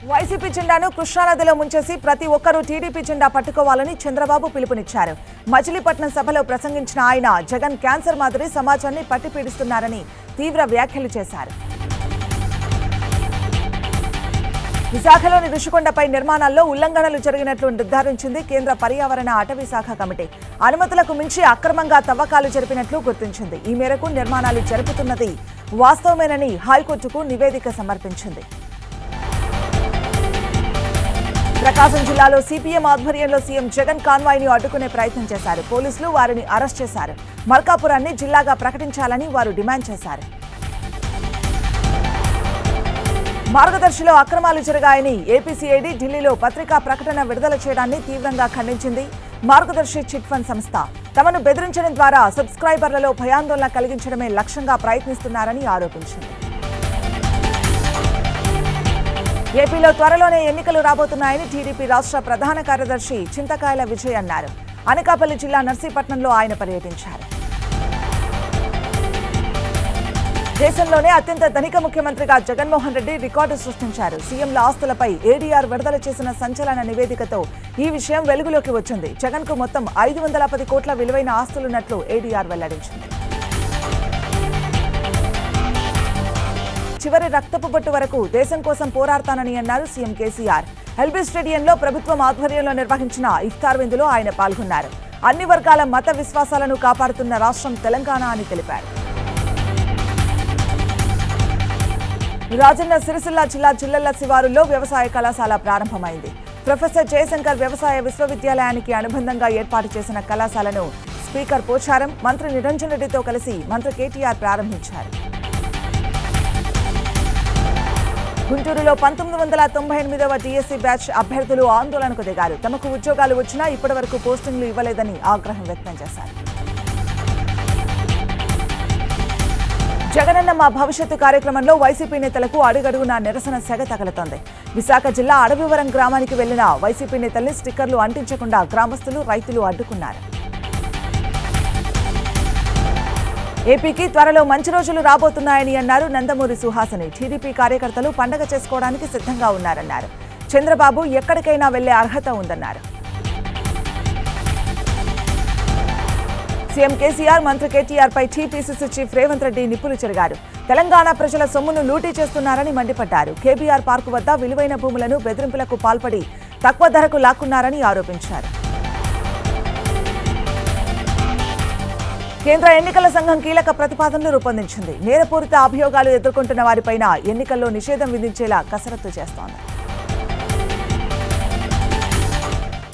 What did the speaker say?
YCP జెండాను కృష్ణానదిలో ముంచేసి ప్రతి ఒక్కరూ టీడీపీ జెండా పట్టుకోవాలని చంద్రబాబు పిలుపునిచ్చారు మచిలీపట్నం సభలో ప్రసంగించిన ఆయన జగన్ క్యాన్సర్ మాదిరి సమాజాన్ని పట్టి పీడిస్తున్నారని తీవ్ర వ్యాఖ్యలు చేశారు విశాఖలోని ఋషికొండపై నిర్మాణాల్లో ఉల్లంఘనలు జరిగినట్లు నిర్ధారించింది కేంద్ర పర్యావరణ అటవీ శాఖ కమిటీ అనుమతులకు మించి అక్రమంగా తవ్వకాలు జరిపినట్లు గుర్తించింది ఈ మేరకు నిర్మాణాలు జరుపుతున్నది వాస్తవమేనని హైకోర్టుకు నివేదిక సమర్పించింది ప్రకాశం జిల్లాలో సిపిఎం ఆధ్వర్యంలో సీఎం జగన్ కాన్వాయ్ ని అడ్డుకునే ప్రయత్నం చేశారు పోలీసులు వారిని అరెస్ట్ చేశారు మల్కాపురాన్ని జిల్లాగా ప్రకటించాలని వారు డిమాండ్ చేశారు మార్గదర్శిలో అక్రమాలు జరిగాయని ఏపీసీఐడి ఢిల్లీలో పత్రికా ప్రకటన విడుదల చేయడాన్ని తీవ్రంగా ఖండించింది మార్గదర్శి చిట్ ఫండ్ సంస్థ తమను బెదిరించడం ద్వారా సబ్స్క్రైబర్లలో భయాందోళన కలిగించడమే లక్ష్యంగా ప్రయత్నిస్తున్నారని ఆరోపించింది ఏపీలో త్వరలోనే ఎన్నికలు రాబోతున్నాయని టీడీపీ రాష్ట్ర ప్రధాన కార్యదర్శి చింతకాయల విజయ్ అన్నారు అనకాపల్లి జిల్లా నర్సీపట్నంలో ఆయన పర్యటించారు దేశంలోనే అత్యంత ధనిక ముఖ్యమంత్రిగా జగన్మోహన్ రెడ్డి రికార్డు సృష్టించారు సీఎంల ఆస్తులపై ఏడీఆర్ విడుదల చేసిన సంచలన నివేదికతో ఈ విషయం వెలుగులోకి వచ్చింది జగన్ కు మొత్తం ఐదు వందల పది కోట్ల విలువైన ఆస్తులున్నట్లు ఏడీఆర్ వెల్లడించింది చివరి రక్తపు బొట్టు వరకు దేశం కోసం పోరాడతానని అన్నారు సీఎం కేసీఆర్ ఎల్బీ స్టేడియంలో ప్రభుత్వం ఆధ్వర్యంలో నిర్వహించిన ఇఫ్తార్ విందులో ఆయన పాల్గొన్నారు అన్ని వర్గాల మత విశ్వాసాలను కాపాడుతున్న రాష్ట్రం తెలంగాణ అని తెలిపారు రాజన్న సిరిసిల్ల జిల్లా జిల్లెల శివారుల్లో వ్యవసాయ కళాశాల ప్రారంభమైంది ప్రొఫెసర్ జయశంకర్ వ్యవసాయ విశ్వవిద్యాలయానికి అనుబంధంగా ఏర్పాటు చేసిన కళాశాలను స్పీకర్ పోచారం మంత్రి నిరంజన్ రెడ్డితో కలిసి మంత్రి కేటీఆర్ ప్రారంభించారు గుంటూరులో పంతొమ్మిది వందల తొంభై ఎనిమిదవ డిఎస్సీ బ్యాచ్ అభ్యర్థులు ఆందోళనకు దిగారు తమకు ఉద్యోగాలు వచ్చినా ఇప్పటివరకు పోస్టింగ్లు ఇవ్వలేదని ఆగ్రహం వ్యక్తం చేశారు జగనన్న మా భవిష్యత్తు కార్యక్రమంలో వైసీపీ నేతలకు అడుగడుగునా నిరసన సెగ తగులుతోంది విశాఖ జిల్లా అడవివరం గ్రామానికి వెళ్లిన వైసీపీ నేతల్ని స్టిక్కర్లు అంటించకుండా గ్రామస్తులు రైతులు అడ్డుకున్నారు ఏపీకి త్వరలో మంచి రోజులు రాబోతున్నాయని అన్నారు నందమూరి సుహాసని టీడీపీ కార్యకర్తలు పండగ చేసుకోవడానికి సిద్ధంగా ఉన్నారన్నారు చంద్రబాబు ఎక్కడికైనా వెళ్లే అర్హత ఉందన్నారు సీఎం కేసీఆర్ మంత్రి కేటీఆర్ పై టీపీసీసీ చీఫ్ రేవంత్ రెడ్డి నిప్పులు చెరిగారు తెలంగాణ ప్రజల సొమ్మును లూటీ చేస్తున్నారని మండిపడ్డారు కేబీఆర్ పార్కు వద్ద విలువైన భూములను బెదిరింపులకు పాల్పడి తక్కువ ధరకు లాక్కున్నారని ఆరోపించారు కేంద్ర ఎన్నికల సంఘం కీలక ప్రతిపాదనలు రూపొందించింది నేరపూరిత అభియోగాలు ఎదుర్కొంటున్న వారిపైన ఎన్నికల్లో నిషేధం విధించేలా కసరత్తు చేస్తోంది